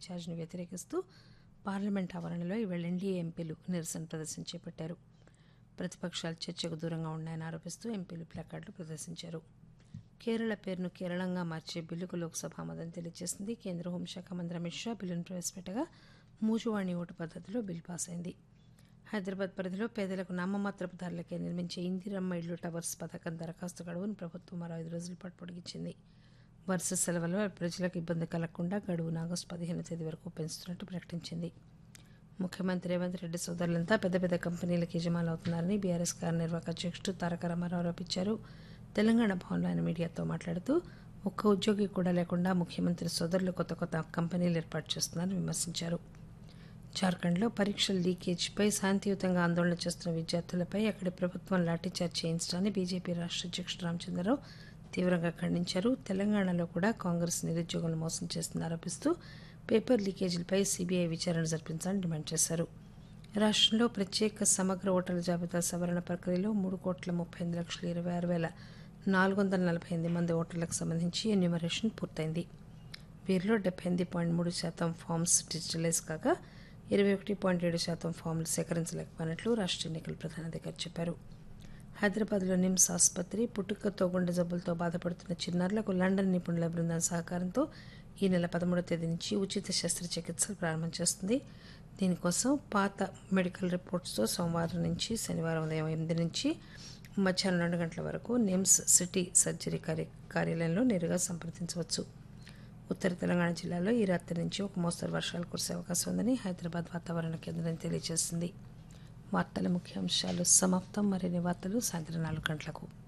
ఛార్జ్ను వ్యతిరేకిస్తూ పార్లమెంట్ ఆవరణలో ఈవేళ ఎన్డీఏ ఎంపీలు నిరసన ప్రదర్శన చేపట్టారు ప్రతిపక్షాలు చర్చకు దూరంగా ఉన్నాయని ఆరోపిస్తూ ఎంపీలు ప్లకార్డులు ప్రదర్శించారు కేరళ పేరును కేరళంగా మార్చే బిల్లుకు లోక్సభ ఆమోదం తెలియజేసింది కేంద్ర హోంశాఖ మంత్రి అమిత్ షా బిల్లును ప్రవేశపెట్టగా మూజువాణి ఓటు పద్ధతిలో బిల్ పాస్ అయింది హైదరాబాద్ పరిధిలో పేదలకు నామమాత్రపు ధరలకే నిర్మించే ఇందిరమ్మ ఇళ్లు టవర్స్ పథకం దరఖాస్తు గడువును ప్రభుత్వం మరో ఐదు రోజుల పాటు పొడిగించింది వరుస సెలవుల్లో ప్రజలకు ఇబ్బంది కలగకుండా గడువును ఆగస్టు పదిహేను తేదీ వరకు పెంచుతున్నట్టు ప్రకటించింది ముఖ్యమంత్రి రేవంత్ రెడ్డి సోదరులంతా పెద్ద పెద్ద కంపెనీలకు యజమానులు అవుతున్నారని బీఆర్ఎస్ కార్యనిర్వాహక అధ్యక్షుడు తారక రామారావు ఆరోపించారు తెలంగాణ భవన్లో ఆయన మీడియాతో మాట్లాడుతూ ఒక్క ఉద్యోగి కూడా లేకుండా ముఖ్యమంత్రి సోదరులు కొత్త కొత్త కంపెనీలు ఏర్పాటు చేస్తున్నారని విమర్శించారు జార్ఖండ్లో పరీక్షల లీకేజీపై శాంతియుతంగా ఆందోళన చేస్తున్న విద్యార్థులపై అక్కడి ప్రభుత్వం లాఠీచార్జ్ చేయించడాన్ని బీజేపీ రాష్ట్ర అధ్యక్షుడు రామచంద్రరావు తీవ్రంగా ఖండించారు తెలంగాణలో కూడా కాంగ్రెస్ నిరుద్యోగులను మోసం చేస్తుందని ఆరోపిస్తూ పేపర్ లీకేజీలపై సీబీఐ విచారణ జరిపించాలని డిమాండ్ చేశారు రాష్ట్రంలో ప్రత్యేక సమగ్ర ఓటర్ల జాబితా సవరణ ప్రక్రియలో మూడు కోట్ల ముప్పై ఎనిమిది లక్షల ఇరవై ఆరు వేల నాలుగు వందల నలభై ఎనిమిది మంది ఓటర్లకు సంబంధించి ఎన్యూమరేషన్ పూర్తయింది వీరిలో డెబ్బై ఎనిమిది పాయింట్ మూడు శాతం ఫామ్స్ డిజిటలైజ్ కాగా ఇరవై ఒకటి పాయింట్ ఏడు శాతం ఫామ్లు సేకరించలేకపోయినట్లు రాష్ట్ర ఎన్నికల ప్రధానాధికారి చెప్పారు హైదరాబాద్లో నిమ్స్ ఆసుపత్రి పుట్టుకతో గుండె జబ్బులతో బాధపడుతున్న చిన్నారులకు లండన్ నిపుణుల బృందం సహకారంతో ఈ నెల పదమూడవ తేదీ నుంచి ఉచిత శస్త్రచికిత్సలు ప్రారంభం చేస్తుంది దీనికోసం పాత మెడికల్ రిపోర్ట్స్తో సోమవారం నుంచి శనివారం ఉదయం ఎనిమిది నుంచి మధ్యాహ్నం రెండు గంటల వరకు నిమ్స్ సిటీ సర్జరీ కార్య కార్యాలయంలో నేరుగా సంప్రదించవచ్చు ఉత్తర తెలంగాణ జిల్లాలో ఈ రాత్రి నుంచి ఒక మోస్తరు వర్షాలు కురిసే అవకాశం ఉందని హైదరాబాద్ వాతావరణ కేంద్రం తెలియజేసింది వార్తల ముఖ్యాంశాలు సమాప్తం మరిన్ని వార్తలు సాయంత్రం నాలుగు గంటలకు